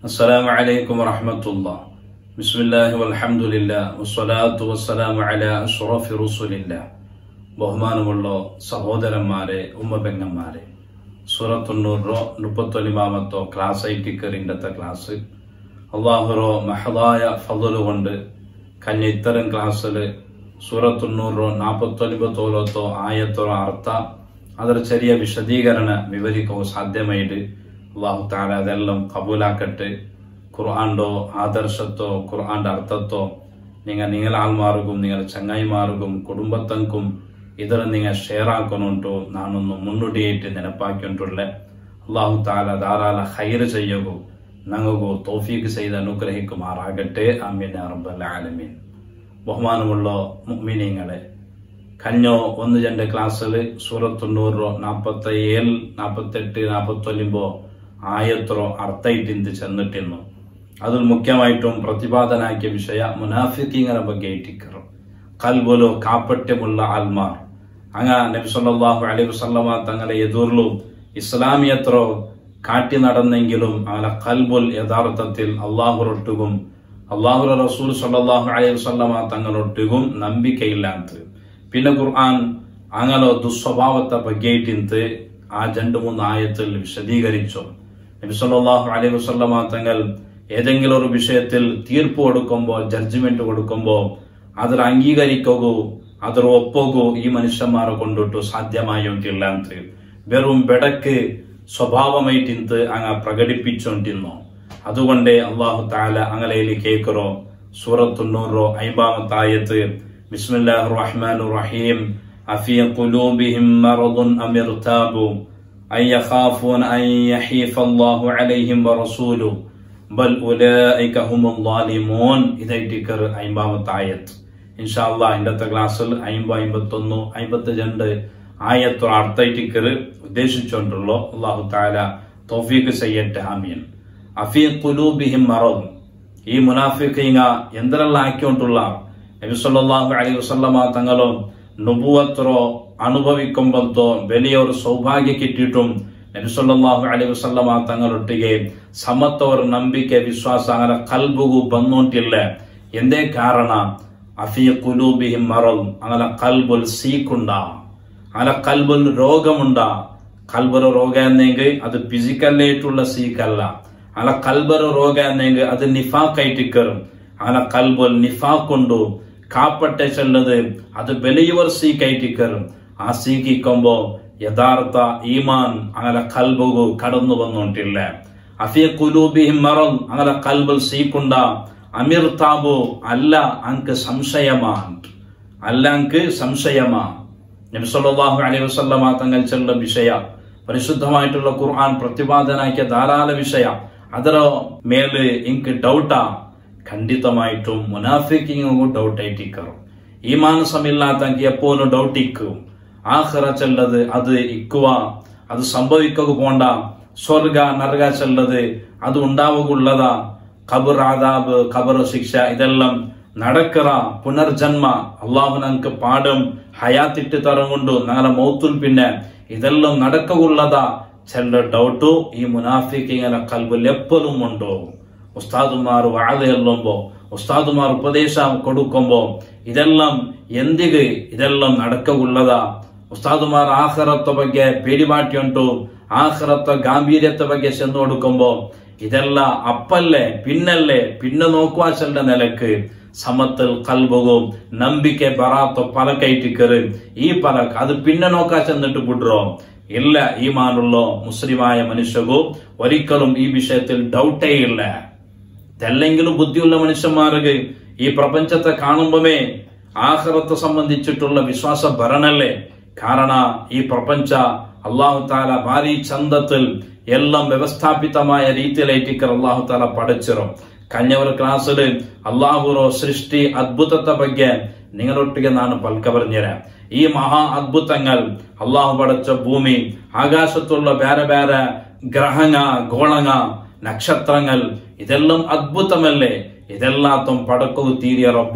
السلام عليكم ورحمة الله بسم الله والحمد لله والصلاة والسلام على أشرف رسول الله ബഹുമാനമുള്ള സഹോദരന്മാരെ ഉമ്മബെങ്ങന്മാരെ സൂറത്തൊണ്ണൂറോ മുപ്പത്തൊലിമാമത്തോ ക്ലാസ് ആയിട്ട് കയറി ഇന്നത്തെ ക്ലാസ് അള്ളാഹുറോ മഹദായ ഫضല് കൊണ്ട് കഴിഞ്ഞ ഇത്തരം ക്ലാസ്സിൽ സൂറത്തൊണ്ണൂറോ നാൽപ്പത്തൊൻപത്തോലത്തോ ആയത്തോ അർത്ഥ ಅದರ ചെറിയ വിശദീകരണ വിവരിക്കോ സാധ്യമായിട്ട് അള്ളാഹു താല അതെല്ലാം കബൂലാക്കട്ടെ ഖുർആാണ്ടോ ആദർശത്തോ ഖുർആാന്റെ അർത്ഥത്തോ നിങ്ങൾ നിങ്ങൾ ആൾമാർക്കും നിങ്ങൾ ചങ്ങായിമാർക്കും കുടുംബത്തങ്കും ಇದರ നിങ്ങൾ ഷെയർ ആക്കണുണ്ടോ ನಾನೊಂದು ಮುನ್ನುಡಿಯಾയിട്ട് ನೆನಪಾക്കിയിട്ടുള്ള അള്ളാഹു താല ധാരാള ഹൈർ ചെയ്യുകൂ ഞങ്ങൾക്കു തോഫീക്ക് ചെയ്ത് അനുഗ്രഹിക്കുമാറാകട്ടെ അമീൻ റബ്ബൽ ആലമീൻ ബഹുമാനമുള്ള മുഅ്മിനീങ്ങളെ കഴിഞ്ഞ ഒന്ന് രണ്ട് ക്ലാസ്സിൽ സൂറത്തൊണ്ണൂറോ നാൽപ്പത്തി ഏഴ് നാൽപ്പത്തെട്ട് നാൽപ്പത്തൊൻപോ ആയത്രോ അർത്ഥയിട്ടിന്ത് ചെന്നിട്ടിരുന്നു അതിൽ മുഖ്യമായിട്ടും പ്രതിപാദനാക്കിയ വിഷയ മുനാഫിക്കിങ്ങനെ ಬಗ್ಗೆ ಇಟ್ಟಿಕ್ಕರು ಕಲ್ಬಲು ಕಾಪಟ್ಯമുള്ള ആൽമാർ അങ്ങ നബി സല്ലല്ലാഹു അലൈഹി വസല്ലമ തങ്ങളെ എതിർലു ഇസ്ലാമിയത്രോ കാട്ടി നടന്നെങ്കിലും അങ്ങനെ കൽബുൽ യഥാർത്ഥത്തിൽ അള്ളാഹുരൊട്ടുകും അള്ളാഹുര റസൂൽ സല്ലല്ലാഹു അലൈഹി വസല്ലമ തങ്ങളൊട്ടുകും ನಂಬಿಕೆಯಿಲ್ಲಂತ പിന്നെ ഖുർആൻ അങ്ങനെ ദുസ്വഭാവത്തെ ബഗ്ഗേറ്റിന്ത് ആ രണ്ട് മൂന്ന് ആയത്തിൽ വിശദീകരിച്ചു നബി സല്ലല്ലാഹു അലൈഹി വസല്ലമ തങ്ങൾ ഏതെങ്കിലും ഒരു വിഷയത്തിൽ തീർപ്പ് കൊടുക്കുമ്പോൾ ജഡ്ജ്മെന്റ് കൊടുക്കുമ്പോൾ അതിൽ അംഗീകരിക്കുകയോ അതിൽ ഒപ്പുകയോ ഈ മനുഷ്യന്മാരെ കൊണ്ടിട്ട് സാധ്യമായിട്ടില്ല ಅಂತ വെറും ബെടക്ക് സ്വഭാവമായിട്ടിന്ത് അങ്ങ് പ്രകടിപ്പിച്ചോണ്ടിരുന്നു അതുകൊണ്ട് അള്ളാഹു താല അങ്ങലയിൽ കേൾക്കറോ സൂറത്തുണ്ണൂറോ അയ്യാമത്തായത്ത് ബിസ്മില്ലാഹ് റഹ്മാൻ റഹീം അഫിയ قلوبهم مرض أم ارتابوا أن يخافون أن يحيف الله عليهم ورسوله ബൽ ഉലൈക ഹുമുൽ ളാലിമൂൻ ഇതായിട്ടിക്കർ അയ്യാമത്തെ ആയത്ത് ഇൻഷാ അല്ലാഹ് ഇന്നത്തെ ക്ലാസ്സിൽ അയ്മ്പ അയ്മ്പത്തൊന്ന് അയ്മ്പത്തി രണ്ട് ആയത്തോ അർത്ഥമായിട്ടിക്കർ ഉദ്ദേശിച്ചുകൊണ്ടുള്ള അള്ളാഹു താല തൗഫീഖ് ചെയ്യട്ടെ ആമീൻ അഫീ ഖുലൂബിഹിം മറദ് ഈ മുനാഫിഖീങ്ങ എന്തെല്ലാം ആക്കിക്കൊണ്ടുള്ള നബി സല്ലല്ലാഹു അലൈഹി വസല്ലമ തങ്ങളും നുബുവത്തറോ അനുഭവിക്കുമ്പോഴത്തോ വലിയൊരു സൗഭാഗ്യ കിട്ടിയിട്ടും നബിസല്ലാഹു അലൈഹി ವಸಲ್ಲಮ ತങ്ങളೊಟ್ಟಿಗೆ ಸಮತ್ತವರ ನಂಬಿಕೆ ವಿಶ್ವಾಸ അങ്ങനെ കൽബുകു ಬಂದೋಂಟಿಲ್ಲ ಎಂದೇ ಕಾರಣ അഫിയ കുലൂബിഹിം മറൽ അങ്ങനെ കൽബുൽ സീക്കുണ്ട അങ്ങനെ കൽബുൽ രോഗമുണ്ട കൽബറ രോഗ എന്നെങ്കിൽ അത് ഫിസിക്കലായിട്ടുള്ള സീക്കല്ല അങ്ങനെ കൽബറ രോഗ എന്നെങ്കിൽ അത് നിഫാക്കായിട്ട് കയറും അങ്ങനെ കൽബുൽ നിഫാക്കുണ്ടു കാപ്പട്ടെ ചെല്ലത് അത് വലിയവർ സീക്കായിട്ട് കയറും ആ സീക്കിക്കുമ്പോ യഥാർത്ഥ ഈമാൻ അങ്ങനെ കൽബുകു കടന്നു വന്നോണ്ടില്ല അഫിയ കുലൂബിഹിം മറം അങ്ങനെ കൽബിൽ സീക്കുണ്ട അമിർ താബു അല്ല അങ്ക് സംശയമാൻ അല്ല അങ്ക് സംശയമാ നബിസല്ലാഹു അലൈഹി വസല്ലമ തങ്ങൾ ചെല്ല വിഷയ പരിശുദ്ധമായിട്ടുള്ള ഖുർആൻ പ്രതിപാദനാക്കിയ ധാരാള വിഷയ ಅದರ ಮೇಲೆ ಇಂಕ್ ಡೌಟ ಖಂಡಿತಮಾയിട്ടും ಮುನಾಫಿಕಿಂಗು ಡೌಟ್ ಐಟಿಕ್ಕರು ಈ ಮಾನಸಮಿല്ലാത്തಂക്ക് എപ്പോഴും ഡൗട്ട് ഇക്കും ആഖിറ ചെല്ലത് അത് ഇക്കുക അത് സംഭവിക്കുക പോണ്ട സ്വർഗ നരക ചെല്ലത് അത് ഉണ്ടാവുകയുള്ളതാ ഖബർ ആദാബ് ഖബർ ശിക്ഷ ഇതെല്ലാം നടക്കറ പുനർജന്മ അള്ളാഹു നമുക്ക് പാഠം ഹയാത്തിട്ട് തറങ്ങുണ്ടു ഞങ്ങളെ മൗത്തുൽ പിന്നെ ഇതെല്ലാം നടക്കുകയുള്ളതാ ചെല്ല ഡൗട്ടു ഈ മുനാഫിക്ക് ഇങ്ങനെ കൽബിൽ എപ്പോഴും ഉണ്ടോ ഉസ്താദുമാർ വാഴ എല്ലുമ്പോ ഉസ്താദുമാർ ഉപദേശം കൊടുക്കുമ്പോ ഇതെല്ലാം എന്തിಗೆ ഇതെല്ലാം നടക്കുകയുള്ളതാ ಉಸ್ತಾದುಮಾರ್ ಆಖರತ್ತ ಬಗ್ಗೆ ಪೇಡಿಮಾಟಿ ಉಂಟು ಆಖರತ್ತ ಗಾಂಭೀರ್ಯತೆ ಬಗ್ಗೆ ಚೆಂದು ಹುಡುಕೊಂಬೋ ಇದೆಲ್ಲ ಅಪ್ಪಲ್ಲೇ ಪಿನ್ನಲ್ಲೇ ಪಿನ್ನ ನೋಕುವಾಚಲ್ಡ ನೆಲಕ್ಕೆ സമത്തിൽ കൽബുകും നമ്പിക്കെ ബറാത്തോ പലക ഇട്ടിക്കറ് ഈ പലക അത് പിന്നെ നോക്കാ ചെന്നിട്ട് വിടുറോ ഇല്ല ഈ മാനുള്ള മുസ്ലിമായ മനുഷ്യകു ഒരിക്കലും ഈ വിഷയത്തിൽ ഡൗട്ടേ ഇല്ല തെല്ലെങ്കിലും ബുദ്ധിയുള്ള മനുഷ്യന്മാർക്ക് ഈ പ്രപഞ്ചത്തെ കാണുമ്പോമേ ആഹ്റത്തെ സംബന്ധിച്ചിട്ടുള്ള വിശ്വാസ ഭരണല്ലേ ಕಾರಣ ಈ ಪ್ರಪಂಚ ಅಲ್ಲಾಹು ತಾಲ ಭಾರಿ ಚಂದത്തിൽ എല്ലാം വ്യവസ്ഥാപിതമായ രീതിയിലായിട്ടിക്കർ അള്ളാഹു താല പഠിച്ചിറോ കഴിഞ്ഞവർ ക്ലാസ്സിൽ അള്ളാഹുറോ സൃഷ്ടി അദ്ഭുതത്തെ ಬಗ್ಗೆ നിങ്ങളൊട്ടിಗೆ ನಾನು പൽക്ക പറഞ്ഞുതരാം ഈ മഹാ അദ്ഭുതങ്ങൾ അള്ളാഹു പടച്ച ഭൂമി ആകാശത്തുള്ള വേറെ വേറെ ഗ്രഹങ്ങ ഗോളങ്ങ നക്ഷത്രങ്ങൾ ഇതെല്ലാം അദ്ഭുതമല്ലേ ഇതെല്ലാത്തും പടക്കു തീരിയ റബ്ബു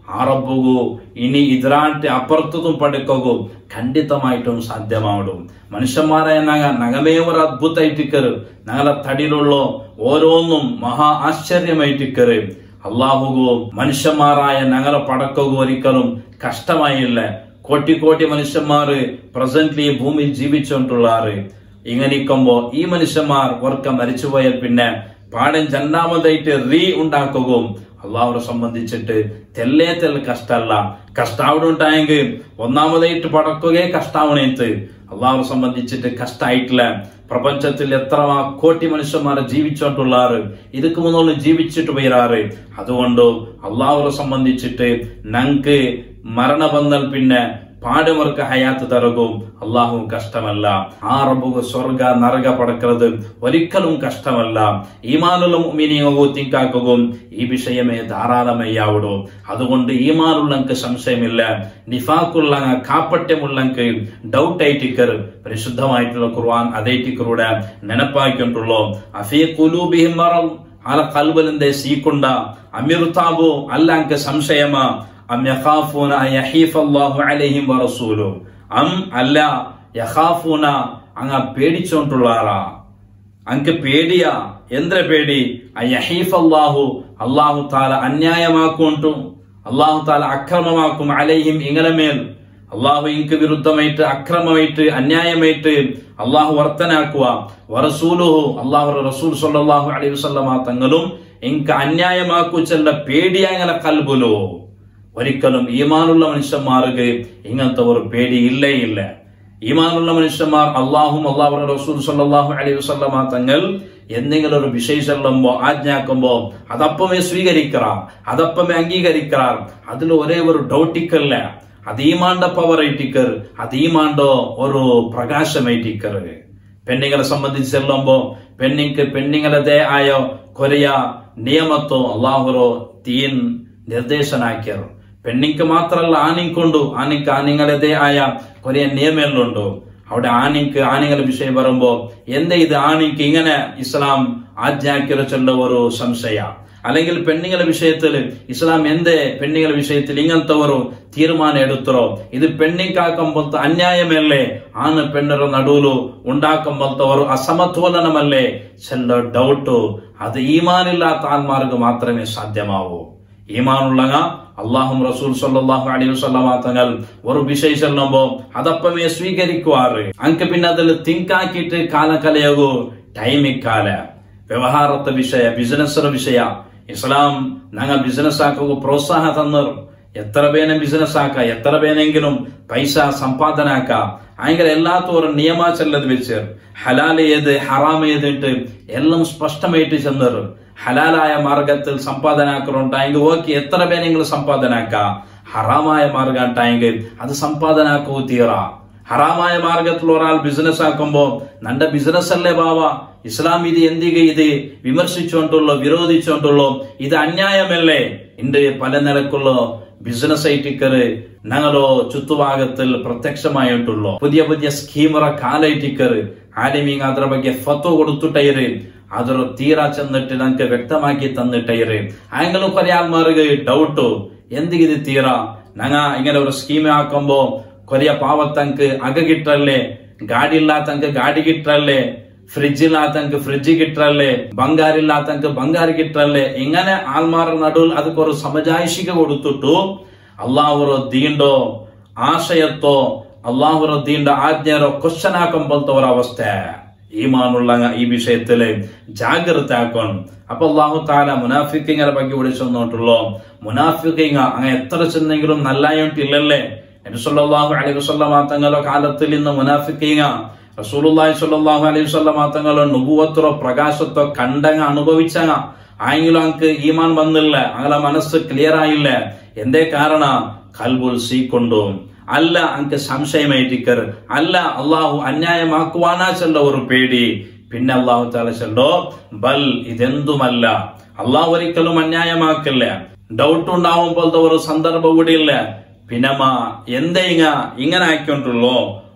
ಆರಬ್ಬಗೂ ಇನಿ ಇದ್ರಾಂಟಿ ಅಪರ್ತതും ಪಡ್ಕೋಗು ಖಂಡಿತമായിട്ടും സാധ്യമാവിടും മനുഷ്യന്മാരായ നഗ നഗമേവർ അത്ഭുതമായിട്ടിക്കറ് ഞങ്ങളെ തടിയിലുള്ള ഓരോന്നും മഹാ ആശ്ചര്യമായിട്ടിക്കറ് അള്ളാഹുഗു മനുഷ്യന്മാരായ ഞങ്ങളെ പടക്കകു ഒരിക്കലും കഷ്ടമായില്ല കോട്ടി കോട്ടി മനുഷ്യന്മാര് പ്രസന്റ്ലി ഈ ഭൂമിയിൽ ജീവിച്ചുകൊണ്ടുള്ളാറ് ഇങ്ങനിക്കുമ്പോ ഈ മനുഷ്യന്മാർ ഓർക്ക മരിച്ചുപോയാൽ പിന്നെ പാടൻ രണ്ടാമതായിട്ട് റീ ഉണ്ടാക്കുകയും അള്ളാഹുറെ സംബന്ധിച്ചിട്ട് തെല്ലേ തെല്ല കഷ്ടമല്ല കഷ്ടാവിടെ ഉണ്ടായെങ്കിൽ ഒന്നാമതായിട്ട് പടക്കുകയെ കഷ്ടാവണേത്ത് അള്ളാഹുറെ സംബന്ധിച്ചിട്ട് കഷ്ടായിട്ടില്ല പ്രപഞ്ചത്തിൽ എത്ര കോട്ടി മനുഷ്യന്മാരെ ജീവിച്ചോണ്ടുള്ളാറ് ഇതൊക്കെ മുന്നോട്ട് ജീവിച്ചിട്ട് പോയിരാറ് അതുകൊണ്ട് അള്ളാഹുറെ സംബന്ധിച്ചിട്ട് ഞങ്ങക്ക് മരണ വന്നാൽ പിന്നെ പാടുമർക്ക് ഹയാത്ത് തരകും അള്ളാഹുവും കഷ്ടമല്ല ആ റബ്ബുക സ്വർഗ നരക പടക്കുന്നത് ഒരിക്കലും കഷ്ടമല്ല ഈമാനുള്ള മിനിയോഗവും തിങ്കാക്കുകയും ഈ വിഷയമേ ധാരാളമയ്യാവിടും അതുകൊണ്ട് ഈമാനുള്ളങ്ക് സംശയമില്ല നിഫാക്കുള്ള കാപ്പട്യമുള്ളങ്ക് ഡൗട്ട് ആയിട്ടിക്കർ പരിശുദ്ധമായിട്ടുള്ള ഖുർആൻ അതേറ്റിക്കറൂടെ നെനപ്പാക്കിയിട്ടുള്ളൂ അഫീ കുലൂബിഹിം മറം ആല കൽബലിന്റെ സീക്കുണ്ട അമിർതാബു അല്ല അങ്ക് സംശയമാ അം യഖാഫൂന അൻ യഹീഫ അല്ലാഹു അലൈഹിം വറസൂലു അം അല്ല യഖാഫൂന അങ്ങ പേടിച്ചോണ്ടുള്ളാറാ അങ്ക് പേടിയ എന്ത്ര പേടി അൻ യഹീഫ അല്ലാഹു അല്ലാഹു താല അന്യായമാക്കൊണ്ടും അല്ലാഹു താല അക്രമമാക്കും അലൈഹിം ഇങ്ങനെ മേൽ അള്ളാഹു ഇങ്ക് വിരുദ്ധമായിട്ട് അക്രമമായിട്ട് അന്യായമായിട്ട് അള്ളാഹു വർത്തനാക്കുക വറസൂലുഹു അള്ളാഹു റസൂൽ സല്ലല്ലാഹു അലൈഹി വസല്ലമ തങ്ങളും ഇങ്ക് അന്യായമാക്കു ചെല്ല പേടിയങ്ങനെ കൽബുലോ ഒരിക്കലും ഈമാനുള്ള മനുഷ്യന്മാർക്ക് ഇങ്ങനത്തെ ഒരു പേടി ഇല്ലേ ഇല്ല ഈമാനുള്ള മനുഷ്യന്മാർ അള്ളാഹും അള്ളാഹു റസൂൽ സല്ലല്ലാഹു അലൈഹി വസല്ലമ തങ്ങൾ എന്തെങ്കിലും ഒരു വിഷയം ചെല്ലുമ്പോ ആജ്ഞാക്കുമ്പോ അതപ്പമേ സ്വീകരിക്കറാം അതപ്പമേ അംഗീകരിക്കറാം അതിൽ ഒരേ ഒരു ഡൗട്ടിക്കല്ല അത് ഈമാണ്ട പവർ ഐറ്റിക്കർ അത് ഈമാണ്ടോ ഒരു പ്രകാശമൈറ്റിക്കർ പെണ്ണുങ്ങളെ സംബന്ധിച്ച് ചെല്ലുമ്പോ പെണ്ണിക്ക് പെണ്ണുങ്ങളതേ ആയോ കൊരയ നിയമത്തോ അള്ളാഹുറോ തീൻ നിർദ്ദേശനാക്കിയർ പെണ്ണിക്ക് മാത്രല്ല ആണിക്കൊണ്ടു ആണിക്ക് ആണിങ്ങളതേ ആയ കൊറേ നിയമങ്ങളുണ്ടു അവിടെ ആണിക്ക് ആണികളുടെ വിഷയം പറയുമ്പോ എന്താ ഇത് ആണിക്ക് ഇങ്ങനെ ഇസ്ലാം ആജ്ഞാക്കിറച്ചുള്ള ഒരു സംശയ അല്ലെങ്കിൽ പെണ്ണുങ്ങളുടെ വിഷയത്തിൽ ഇസ്ലാം എന്തേ പെണ്ണുങ്ങളുടെ വിഷയത്തിൽ ഇങ്ങനത്തെ ഒരു തീരുമാനം എടുത്തോ ഇത് പെണ്ണിക്കാക്കുമ്പോഴത്തെ അന്യായമല്ലേ ആണ് പെണ്ണുടെ നടുവിലു ഉണ്ടാക്കുമ്പോഴത്തെ ഒരു അസമത്വലനമല്ലേ ചെല്ല ഡൗട്ട് അത് ഈമാനില്ലാത്ത ആത്മാർക്ക് മാത്രമേ സാധ്യമാവൂ ഈമാനുള്ളങ്ങ അള്ളാഹും റസൂൽ സല്ലാഹു അലൈഹി വസല്ലമ തങ്ങൾ ഒരു വിഷയം ചെല്ലുമ്പോ അതപ്പമേ സ്വീകരിക്കുവാറ് അങ്ക് പിന്നെ അതിൽ തിങ്കാക്കിയിട്ട് കാല കലയാകൂ ടൈമിക്കാല വ്യവഹാരത്തെ വിഷയ ബിസിനസ് വിഷയ ഇസ്ലാം ഞങ്ങൾ ബിസിനസ് ആക്കുക പ്രോത്സാഹ തന്നർ എത്ര പേനെ ബിസിനസ് ആക്ക എത്ര പേനെങ്കിലും പൈസ സമ്പാദനാക്ക അങ്ങനെ എല്ലാത്തോറും നിയമ ചെല്ലത് വെച്ച് ഹലാൽ ഏത് ഹറാം ഏതിട്ട് എല്ലാം സ്പഷ്ടമായിട്ട് ചെന്നർ ഹലാലായ മാർഗത്തിൽ സമ്പാദനാക്കലുണ്ടായെങ്കിൽ ഓക്കെ എത്ര പേനെങ്കിലും സമ്പാദനാക്ക ഹറാമായ മാർഗം ഉണ്ടായെങ്കിൽ അത് സമ്പാദനാക്കൂ തീറ ഹറാമായ മാർഗത്തിൽ ഒരാൾ ബിസിനസ് ആക്കുമ്പോ നന്റെ ബിസിനസ് അല്ലേ ബാവ ഇസ്ലാം ഇത് എന്തിക ഇത് വിമർശിച്ചുകൊണ്ടുള്ളോ വിരോധിച്ചുകൊണ്ടുള്ളോ ഇത് അന്യായമല്ലേ ഇന്റെ പല നിലക്കുള്ള ബിസിനസ് ഐറ്റിക്കറ് ഞങ്ങളോ ചുറ്റുഭാഗത്തിൽ പ്രത്യക്ഷമായിട്ടുള്ളോ പുതിയ പുതിയ സ്കീമറ കാലൈറ്റിക്കറ് ആലിമീങ് ಅದರ ಬಗ್ಗೆ ಫತೋ കൊടുത്തുട്ടൈറ് ಅದರ ತೀರಾ ചെന്നിട്ട് ഞങ്ങൾക്ക് വ്യക്തമാക്കി തന്നിട്ടൈറ് ആയെങ്കിലും കുറെ ആൾമാർക്ക് ഡൗട്ട് എന്തിത് തീരാ ഞങ്ങ ഇങ്ങനെ ഒരു സ്കീം ആക്കുമ്പോ കൊറിയ പാവത്തങ്ക് അക കിട്ടല്ലേ ಗಾಡಿ ಇಲ್ಲಾತಂಕ ಗಾಡಿ ಗಿಟ್ರಲ್ಲೇ ಫ್ರಿಜ್ ಇಲ್ಲಾತಂಕ ಫ್ರಿಜ್ ಗಿಟ್ರಲ್ಲೇ ಬಂಗಾರ ಇಲ್ಲಾತಂಕ ಬಂಗಾರ ಗಿಟ್ರಲ್ಲೇ ഇങ്ങനെ ആൾമാരുടെ നടുവിൽ അതൊക്കെ ഒരു സമജായിഷിക കൊടുത്തിട്ടു അള്ളാഹുറ ദീണ്ടോ ആശയത്തോ അള്ളാഹുറ ദീണ്ട ആജ്ഞരോ ക്വസ്റ്റൻ ആക്കുമ്പോഴത്തെ ഒരവസ്ഥ ഈമാനുള്ള ഈ വിഷയത്തില് ജാഗ്രത ആക്കണം അപ്പൊ അള്ളാഹു താല മുനാഫിക്കിങ്ങനെ ಬಗ್ಗೆ വിളിച്ചോട്ടുള്ളൂ മുനാഫിക്കിങ്ങ അങ്ങനെ എത്ര ചെന്നെങ്കിലും നല്ലായിട്ടില്ലല്ലേ നബിസല്ലാഹു അലൈഹി വസല്ലമ തങ്ങളുടെ കാലത്തിൽ ഇന്ന് മുനാഫിക്കിങ്ങ റസൂലുള്ളാഹി സ്വല്ലല്ലാഹു അലൈഹി വസല്ലമ തങ്ങളുടെ നുബുവത്തോ പ്രകാശത്തോ കണ്ടങ്ങ അനുഭവിച്ചങ്ങ ആയെങ്കിലും അങ്ങക്ക് ഈമാൻ വന്നില്ല അങ്ങനെ മനസ്സ് ക്ലിയർ ആയില്ല എന്തേ കാരണ കൽബുൽ സീക്കൊണ്ടു അല്ല അങ്ങക്ക് സംശയമായിട്ടിക്കർ അല്ല അള്ളാഹു അന്യായമാക്കുവാനാ ചെല്ല ഒരു പേടി പിന്നെ അള്ളാഹു താല ചെല്ലോ ബൽ ഇതെന്തുമല്ല അള്ളാഹു ഒരിക്കലും അന്യായമാക്കില്ല ഡൗട്ട് ഉണ്ടാവുമ്പോഴത്തെ ഒരു സന്ദർഭം കൂടി ഇല്ല പിന്നമ്മ എന്തേ ഇങ്ങ ഇങ്ങനെ ആയിക്കൊണ്ടുള്ളോ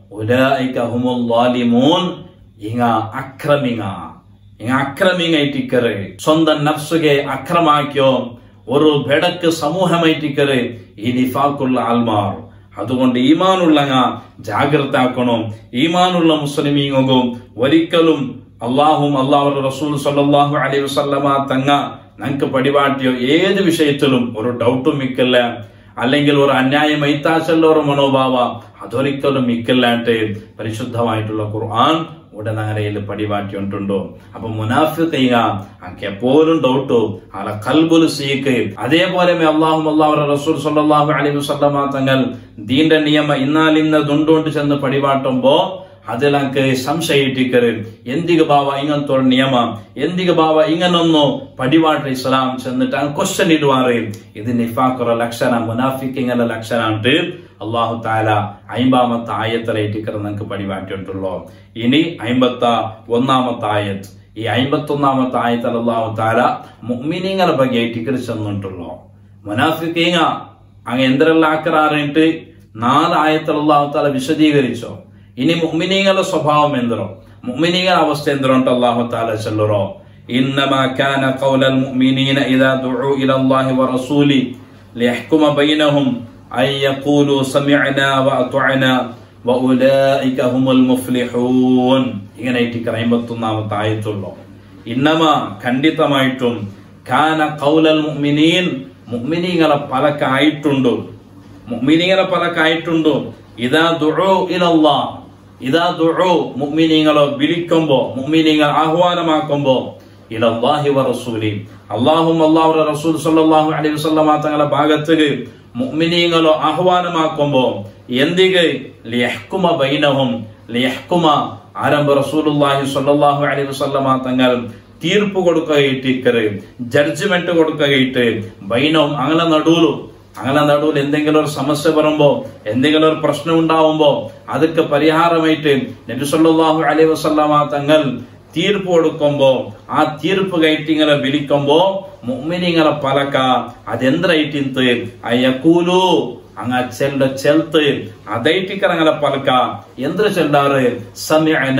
ഉലായിക്കഹുമുല്ലാലിമൂൻ ഇങ്ങ അക്രമിങ്ങ ഇങ്ങ അക്രമിങ്ങ ഇട്ടിക്കറ് സ്വന്തം നഫ്സുಗೆ അക്രമാക്കിയോ ഒരു ബെടക്ക് സമൂഹമായിട്ടിക്കറ് ഈ നിഫാക്കുള്ള ആൽമാർ അതുകൊണ്ട് ഈമാനുള്ളങ്ങ ജാഗ്രത ആക്കണം ഈമാനുള്ള മുസ്ലിമീങ്ങും ഒരിക്കലും അള്ളാഹും അള്ളാഹുടെ റസൂൽ സല്ലല്ലാഹു അലൈഹി വസല്ലമ തങ്ങ ഞങ്ങൾക്ക് പടിപാട്ടിയോ ഏത് വിഷയത്തിലും ഒരു ഡൗട്ടും മിക്കല്ല അല്ലെങ്കിൽ ഒരു അന്യായം ഐത്താശല്ല ഒരു മനോഭാവ അതൊരിക്കലും മിക്കല്ലാണ്ട് പരിശുദ്ധമായിട്ടുള്ള ഖുർആൻ ഉടനങ്ങരയിൽ പടിപാട്ടിയിട്ടുണ്ടോ അപ്പൊ മുനാഫിഖീങ്ങ അനക്ക് എപ്പോഴും ഡൗട്ടു ആളെ കൽബുൽ സീക്ക് അതേപോലെ അള്ളാഹു അള്ളാഹു റസൂൽ സല്ലല്ലാഹു അലൈഹി വസല്ലമ തങ്ങൾ ദീന്റെ നിയമ ഇന്നാലിന്ന ദുണ്ടുകൊണ്ട് ചെന്ന് പടിപാട്ടുമ്പോ അതിൽ എനിക്ക് സംശയിട്ടിക്കര് എന്തിക ബാവ ഇങ്ങനത്തെ ഒരു നിയമ എന്തിക ബാവ ഇങ്ങനൊന്നു പടിപാട്ട് ഇസ്ലാം ചെന്നിട്ട് അങ്ങ് ക്വസ്റ്റ്യൻ ഇടുവാറ് ഇത് നിഫാക്കുറ ലക്ഷണ മുനാഫിക്കിങ്ങല ലക്ഷണ അള്ളാഹു താല അയിമ്പാമത്തെ ആയത്തലയിട്ടിക്കർ നമുക്ക് പടിപാട്ടിട്ടുള്ളൂ ഇനി അയിമ്പത്ത ഒന്നാമത്തെ ആയത്ത് ഈ അയിമ്പത്തി ഒന്നാമത്തെ ആയത്തൽ അള്ളാഹു താല മുഅ്മിനീങ്ങളെ ಬಗ್ಗೆ ഇട്ടിക്കർ ചെന്നിട്ടുള്ളൂ മുനാഫിക്കീങ്ങ അങ്ങ് എന്തെല്ലാം ആക്കറാറിട്ട് നാല് ആയത്തൽ അള്ളാഹു താല വിശദീകരിച്ചോ ഇനി മുഅ്മിനീങ്ങളുടെ സ്വഭാവം എന്തോ മുഅ്മിനീങ്ങളുടെ അവസ്ഥ എന്തോ അള്ളാഹു താല ചെല്ലറോ إنما كان قول المؤمنين إذا دعوا إلى الله ورسوله ليحكم بينهم أن يقولوا سمعنا وأطعنا وأولئك هم المفلحون ഇങ്ങനെ ഇട്ടിക്കറ അമ്പത്തൊന്നാമത്തെ ആയത്തുള്ളൂ ഇന്നമ ഖണ്ഡിതമായിട്ടും കാന കൗലൽ മുഅ്മിനീൻ മുഅ്മിനീങ്ങളെ പലക്കായിട്ടുണ്ടോ മുഅ്മിനീങ്ങളെ പലക്കായിട്ടുണ്ടോ ഇതാ ദുഉ ഇലല്ലാ ഇതാ ദുഉ മുഅ്മിനീങ്ങളെ വിളിക്കുമ്പോ മുഅ്മിനീങ്ങൾ ആഹ്വാനമാക്കുമ്പോ ഇലല്ലാഹി വ റസൂലി അല്ലാഹും അല്ലാഹുവിന്റെ റസൂൽ സല്ലല്ലാഹു അലൈഹി വസല്ലമ തങ്ങളുടെ ഭാഗത്തേക്ക് മുഅ്മിനീങ്ങളെ ആഹ്വാനമാക്കുമ്പോ എന്തിಗೆ ലിയഹ്കുമ ബൈനഹും ലിയഹ്കുമ ആരംഭ റസൂലുള്ളാഹി സ്വല്ലല്ലാഹു അലൈഹി വസല്ലമ തങ്ങൾ തീർപ്പ് കൊടുക്കുകയിട്ടിക്കറ് ജഡ്ജ്മെന്റ് കൊടുക്കുകയിട്ട് ബൈനവും അങ്ങനെ നടുവലു അങ്ങനെ നടുവിൽ എന്തെങ്കിലും ഒരു സമസ്യ വരുമ്പോ എന്തെങ്കിലും ഒരു പ്രശ്നം ഉണ്ടാവുമ്പോ അതൊക്കെ പരിഹാരമായിട്ട് നബിസല്ലാഹു അലൈഹി വസല്ലമ തങ്ങൾ തീർപ്പ് കൊടുക്കുമ്പോ ആ തീർപ്പ് കയറ്റിങ്ങനെ വിളിക്കുമ്പോ മുമ്മിനിങ്ങളെ പലക്ക അതെന്തരൈറ്റിന്ത് അയ്യക്കൂലു അങ്ങ ചെല്ല ചെൽത്ത് അതൈറ്റിക്കറങ്ങനെ പലക്ക എന്ത് ചെല്ലാറ് സമയന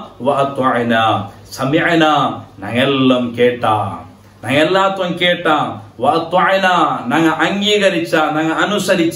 വഅത്വഅന സമയന ഞങ്ങളെല്ലാം കേട്ടാ ഞങ്ങൾ എല്ലാത്തും കേട്ട വഅത്വഅന ഞങ്ങ അംഗീകരിച്ച ഞങ്ങ അനുസരിച്ച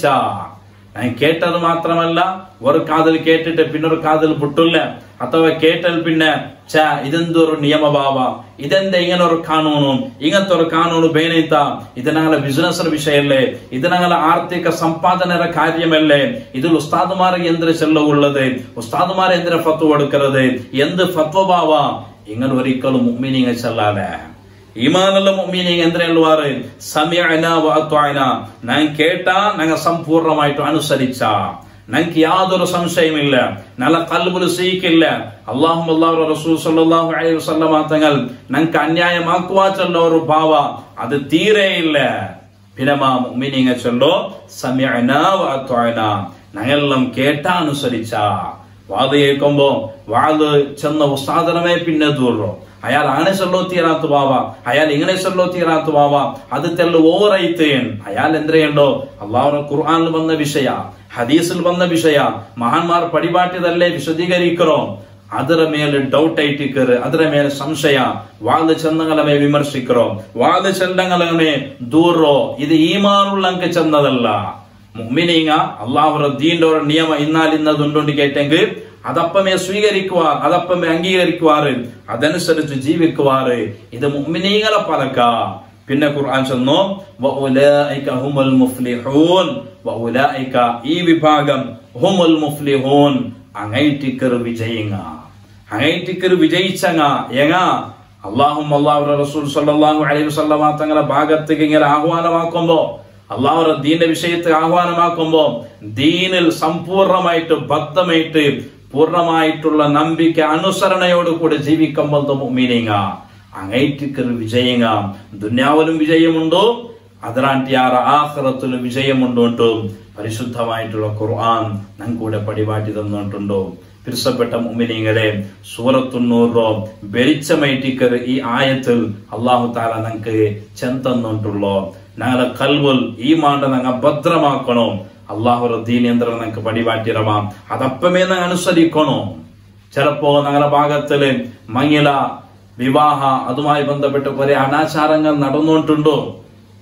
ഞാൻ കേട്ടത് മാത്രമല്ല ഒരു കാതിൽ കേട്ടിട്ട് പിന്നൊരു കാതിൽ പൊട്ടില്ല അഥവാ കേട്ടാൽ പിന്നെ ച ഇതെന്തൊരു നിയമഭാവ ഇതെന്താ ഇങ്ങനെ ഒരു കാനൂണും ഇങ്ങനത്തെ ഒരു കാനൂണ് ಬೇನೈತ ഇത് ഞങ്ങളെ ബിസിനസ് വിഷയമല്ലേ ഇത് ഞങ്ങളെ ആർത്ഥിക സമ്പാദനയുടെ കാര്യമല്ലേ ഇതിൽ ഉസ്താദുമാർക്ക് എന്തിനു ചെല്ലവുള്ളത് ഉസ്താദുമാർ എന്തിനു ഫത്വ കൊടുക്കരുത് എന്ത് ഫത്വഭാവ ഇങ്ങനെ ഒരിക്കലും മുമ്മിനിങ്ങ ചെല്ലാതെ ഈമാനുള്ള മുഅ്മിനീൻ എന്തിനാ ಹೇಳುವಾರು ಸಮಯನ ವಅತ್ವഅನ ഞാൻ കേട്ട ഞങ്ങൾ സമ്പൂർണ്ണമായിട്ട് അനുസരിച്ച ഞങ്ങൾക്ക് യാതൊരു സംശയമില്ല നല്ല കൽബുല് സീക്കില്ല അള്ളാഹു അള്ളാഹു റസൂൽ സല്ലല്ലാഹു അലൈഹി വസല്ലമ തങ്ങൾ ഞങ്ങൾക്ക് അന്യായമാക്കുവാച്ചുള്ള ഒരു ഭാവ അത് തീരെയില്ല പിന്നെ മാ മുഅ്മിനീങ്ങ ചൊല്ലോ സമയന വഅത്വഅന ഞങ്ങളെല്ലാം കേട്ട അനുസരിച്ച വാത് കേൾക്കുമ്പോ വാത് ചെന്ന ഉസ്താദനമേ പിന്നെ ദൂറോ അയാൾ അങ്ങനെ ചൊല്ലോ തീരാത്ത ബാവ അയാൾ ഇങ്ങനെ ചൊല്ലോ തീരാത്ത ബാവ അത് തെല്ല ഓവറൈത്തേൻ അയാൾ എന്തിനുണ്ടോ അള്ളാഹുടെ ഖുർആാനിൽ വന്ന വിഷയ ഹദീസിൽ വന്ന വിഷയ മഹാന്മാർ പടിപാട്ടിയതല്ലേ വിശദീകരിക്കറോ ಅದರ ಮೇಲೆ ಡೌಟ್ ಐಟಿಕರ್ ಅದರ ಮೇಲೆ ಸಂಶಯ ವಾದ ಚಂದಗಳ ಮೇಲೆ ವಿಮರ್ಶಿಕರೋ ವಾದ ಚಂದಗಳ ಮೇಲೆ ದೂರೋ ಇದು ಈಮಾನುಳ್ಳಂಕ ಚಂದದಲ್ಲ മുഅ്മിനീങ്ങ അള്ളാഹുറ ദീന്റെ ഒരു നിയമ ഇന്നാലിന്നതുണ്ടോണ്ട് കേട്ടെങ്കിൽ അതപ്പമേ സ്വീകരിക്കുവാർ അതപ്പമേ അംഗീകരിക്കുവാറ് അതനുസരിച്ച് ജീവിക്കുവാറ് ഇത് മുഅ്മിനീങ്ങളെ പലക്ക പിന്നെ ഖുർആൻ ചെന്നു വഉലൈക ഹുമുൽ മുഫ്ലിഹൂൻ വഉലൈക ഈ വിഭാഗം ഹുമുൽ മുഫ്ലിഹൂൻ അങ്ങൈറ്റിക്കർ വിജയിങ്ങ അങ്ങൈറ്റിക്കർ വിജയിച്ചങ്ങ എങ്ങ അള്ളാഹും അള്ളാഹുറ റസൂൽ സല്ലല്ലാഹു അലൈഹി വസല്ലമ തങ്ങളെ ഭാഗത്തേക്ക് ഇങ്ങനെ ആഹ്വാനമാക്കുമ്പോ അള്ളാഹുറ ദീന്റെ വിഷയത്തെ ആഹ്വാനമാക്കുമ്പോ ദീനിൽ സമ്പൂർണമായിട്ട് ബദ്ധമായിട്ട് പൂർണ്ണമായിട്ടുള്ള നമ്പിക്ക അനുസരണയോട് കൂടെ ജീവിക്കുമ്പോൾ മുമീനിങ്ങ അങ്ങേറ്റിക്കൽ വിജയങ്ങ ദുന്യാവിലും വിജയമുണ്ടോ അതിലാണ്ടി ആറ ആഹ്റത്തിലും വിജയമുണ്ടോ പരിശുദ്ധമായിട്ടുള്ള ഖുർആൻ ഞങ്ങൾക്കൂടെ പടിപാട്ടി തന്നിട്ടുണ്ടോ പിരിസപ്പെട്ട മുമിനിങ്ങളെ സൂറത്തുണ്ണൂറോ വെളിച്ചമൈറ്റിക്കർ ഈ ആയത്തിൽ അള്ളാഹു താല ഞങ്ങൾക്ക് ചെന്തന്നിട്ടുള്ളോ ഞങ്ങളെ കൽവുൽ ഈ മാണ്ട ഞങ്ങൾ ഭദ്രമാക്കണോ അള്ളാഹുറ ദീനേന്ദ്രം ഞങ്ങൾക്ക് പടിപാട്ടിരമാം അതപ്പമേ ഞങ്ങൾ അനുസരിക്കണോ ചിലപ്പോ ഞങ്ങളുടെ ഭാഗത്തില് മങ്ങില വിവാഹ അതുമായി ബന്ധപ്പെട്ട് കുറെ അനാചാരങ്ങൾ നടന്നുകൊണ്ടുണ്ടോ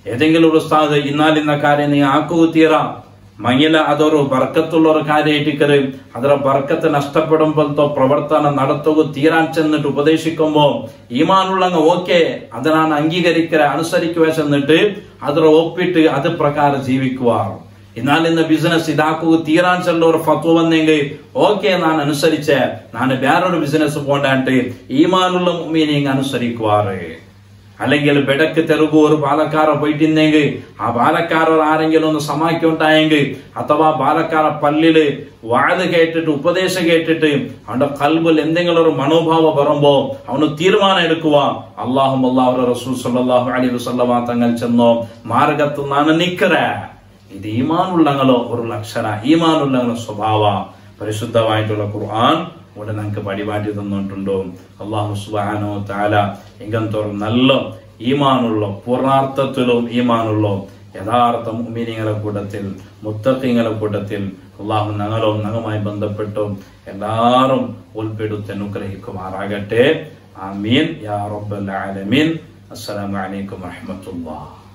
ഏതെങ്കിലും ഒരു ഉസ്താദ് ഇന്നാലിന്ന കാര്യം നീ ആക്കൂ തീറ മങ്ങില അതൊരു ബർക്കത്തുള്ള ഒരു കാര്യമായിട്ടിക്കറ് ಅದರ ബർക്കത്ത് നഷ്ടപ്പെടുമ്പോഴത്തോ പ്രവർത്തനം നടത്തുക തീരാൻ ചെന്നിട്ട് ഉപദേശിക്കുമ്പോ ഈമാനുള്ളങ്ങ ഓക്കെ അത് ഞാൻ അംഗീകരിക്കുക അനുസരിക്കുക ചെന്നിട്ട് ಅದರ ಒಪ್ಪಿಟ್ಟು അത് പ്രകാരം ജീവിക്കുക എന്നാൽ ഇന്ന് ബിസിനസ് ഇതാക്കുക തീരാൻ ചെല്ല ഒരു ഫത്വ വന്നെങ്കിൽ ഓക്കെ ನಾನು അനുസരിച്ച് ನಾನು ಬೇರൊരു ബിസിനസ് പോണ്ടാണ്ട് ഈമാനുള്ള മീനിങ് അനുസരിക്കുവാറ് അല്ലെങ്കിൽ ബെടക്ക് തെറുകു ഒരു ബാലക്കാര പോയിട്ടിരുന്നെങ്കിൽ ആ ബാലക്കാരർ ആരെങ്കിലും ഒന്ന് സമാക്കി ഉണ്ടായെങ്കിൽ അഥവാ ബാലക്കാര പല്ലില് വാത് കേട്ടിട്ട് ഉപദേശം കേട്ടിട്ട് അവന്റെ കൽബിൽ എന്തെങ്കിലും ഒരു മനോഭാവം വരുമ്പോ അവന് തീരുമാനം എടുക്കുക അള്ളാഹും അള്ളാഹു റസൂൽ സല്ലാഹു അലി വസല്ലമ തങ്ങൾ ചെന്നോ മാർഗത്ത് നാണ് നിക്കറ ഇത് ഈമാനുള്ളങ്ങളോ ഒരു ലക്ഷണ ഈമാനുള്ളങ്ങളോ സ്വഭാവ പരിശുദ്ധമായിട്ടുള്ള ഖുർആൻ ഇവിടെ നമുക്ക് പടിപാറ്റി തന്നിട്ടുണ്ടോ അള്ളാഹു സുബാനോ താല ഇങ്ങനത്തെ നല്ല ഈമാനുള്ള പൂർണാർത്ഥത്തിലും ഈമാനുള്ള യഥാർത്ഥ മുമീനിങ്ങളെ കൂട്ടത്തിൽ മുത്തക്കിങ്ങളെ കൂട്ടത്തിൽ അള്ളാഹു ഞങ്ങളും ഞങ്ങളുമായി ബന്ധപ്പെട്ടും എല്ലാവരും ഉൾപ്പെടുത്തി അനുഗ്രഹിക്കുമാറാകട്ടെ ആമീൻ യാ റബ്ബൽ ആലമീൻ അസ്സലാമു അലൈക്കും വറഹ്മത്തുള്ളാഹി